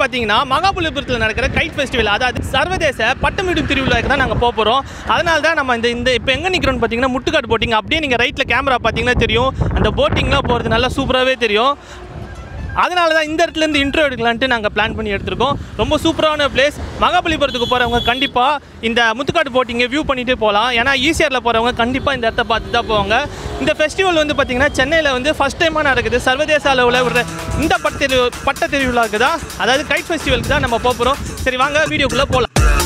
பார்த்தீங்கன்னா மகாபலிபுரத்தில் நடக்கிற guide festival அதாவது சர்வதேச பட்டமிடும் திருவிழாவுக்கு தான் நாங்கள் போக போகிறோம் அதனால தான் நம்ம இந்த இந்த இப்போ எங்கே நிற்கிறோம்னு பார்த்தீங்கன்னா முட்டுக்காடு போட்டிங் அப்படியே நீங்கள் ரைட்டில் கேமரா பார்த்தீங்கன்னா தெரியும் அந்த போட்டிங்லாம் போகிறது நல்லா சூப்பராகவே தெரியும் அதனால தான் இந்த இடத்துல இருந்து இன்ட்ரோ எடுக்கலான்ட்டு நாங்கள் பிளான் பண்ணி எடுத்திருக்கோம் ரொம்ப சூப்பரான பிளேஸ் மகாபலிபுரத்துக்கு போகிறவங்க கண்டிப்பாக இந்த முத்துக்காடு போட்டிங்கை வியூ பண்ணிட்டு போகலாம் ஏன்னா ஈசிஆரில் போகிறவங்க கண்டிப்பாக இந்த இடத்த பார்த்து தான் போவாங்க இந்த ஃபெஸ்டிவல் வந்து பார்த்திங்கன்னா சென்னையில் வந்து ஃபஸ்ட் டைமாக நடக்குது சர்வதேச அளவில் ஒரு இந்த பட்ட திரு பட்ட திருவிழாவுக்கு தான் அதாவது கைட் ஃபெஸ்டிவலுக்கு தான் நம்ம போக போகிறோம் சரி வாங்க வீடியோக்குள்ளே போகலாம்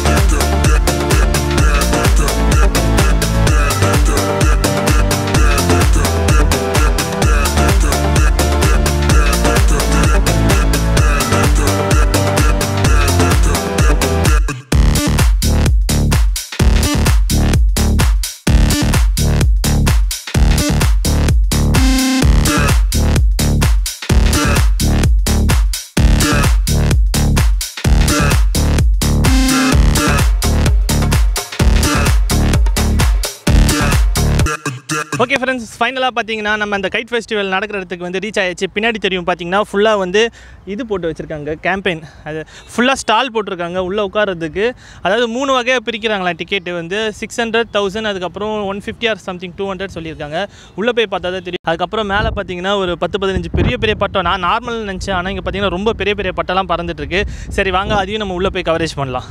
ஓகே ஃப்ரெண்ட்ஸ் ஃபைனலாக பார்த்தீங்கன்னா நம்ம அந்த கைட் ஃபெஸ்டிவல் நடக்கிற இடத்துக்கு வந்து ரீச் ஆயிடுச்சு பின்னாடி தெரியும் பார்த்தீங்கன்னா ஃபுல்லாக வந்து இது போட்டு வச்சுருக்காங்க கேம்பெயின் அது ஃபுல்லாக ஸ்டால் போட்டிருக்காங்க உள்ளே உட்காரதுக்கு அதாவது மூணு வகையாக பிரிக்கிறாங்களா டிக்கெட்டு வந்து சிக்ஸ் ஹண்ட்ரட் தௌசண்ட் அதுக்கப்புறம் one fifty or something two hundred சொல்லியிருக்காங்க உள்ளே போய் பார்த்தா தான் தெரியும் அதுக்கப்புறம் மேலே பார்த்தீங்கன்னா ஒரு பத்து பதினஞ்சு பெரிய பெரிய பட்டம் நான் நார்மல் நினச்சேன் ஆனால் இங்கே பார்த்தீங்கன்னா ரொம்ப பெரிய பெரிய பட்டம்லாம் பறந்துட்டு இருக்கு சரி வாங்க அதையும் நம்ம உள்ளே போய் கவரேஜ் பண்ணலாம்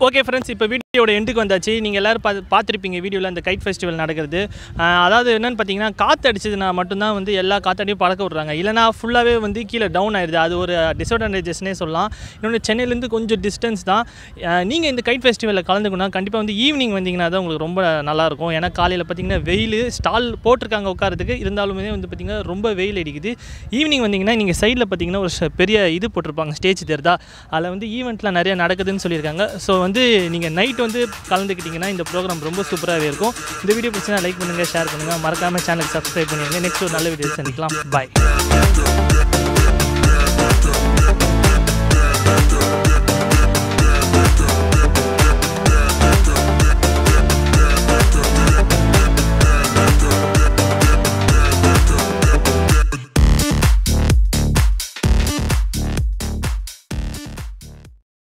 ஓகே ஃப்ரெண்ட்ஸ் இப்போ வீடியோட எண்டுக்கு வந்தாச்சு நீங்கள் எல்லோரும் பார்த்து பார்த்துருப்பீங்க வீடியோவில் அந்த கைட் ஃபெஸ்டிவல் நடக்கிறது ஆஹ் அதாவது என்னென்னு பார்த்தீங்கன்னா காற்று அடிச்சதுனா மட்டும்தான் வந்து எல்லா காத்தாடியும் பறக்க விட்றாங்க இல்லைனா ஃபுல்லாகவே வந்து கீழே டவுன் ஆயிடுது அது ஒரு டிஸ்அட்வான்டேஜஸ்னே சொல்லலாம் இன்னொன்று சென்னையிலேருந்து கொஞ்சம் டிஸ்டன்ஸ் தான் நீங்கள் இந்த கைட் ஃபெஸ்டிவலில் கலந்துக்கணும் கண்டிப்பாக வந்து ஈவினிங் வந்தீங்கன்னா தான் உங்களுக்கு ரொம்ப நல்லாயிருக்கும் ஏன்னா காலையில் பார்த்தீங்கன்னா வெயில் ஸ்டால் போட்டிருக்காங்க உட்காரத்துக்கு இருந்தாலுமே வந்து பார்த்தீங்கன்னா ரொம்ப வெயில் அடிக்குது ஈவினிங் வந்தீங்கன்னா நீங்கள் சைடில் பார்த்தீங்கன்னா ஒரு ச- பெரிய இது போட்டிருப்பாங்க ஸ்டேஜ் தெரிதா அதில் வந்து ஈவெண்ட்லாம் நிறைய நடக்குதுன்னு சொல்லியிருக்காங்க ஸோ வந்து நீங்கள் நைட் வந்து கலந்துக்கிட்டிங்கன்னா இந்த ப்ரோக்ராம் ரொம்ப சூப்பராகவே இருக்கும் இந்த வீடியோ பிடிச்சினா லைக் பண்ணுங்கள் ஷேர் பண்ணுங்கள் மறக்காமல் சேனலுக்கு சப்ஸ்கிரைப் பண்ணிடுங்க நெக்ஸ்ட் ஒரு நல்ல வீடியோ சந்திக்கலாம் பாய்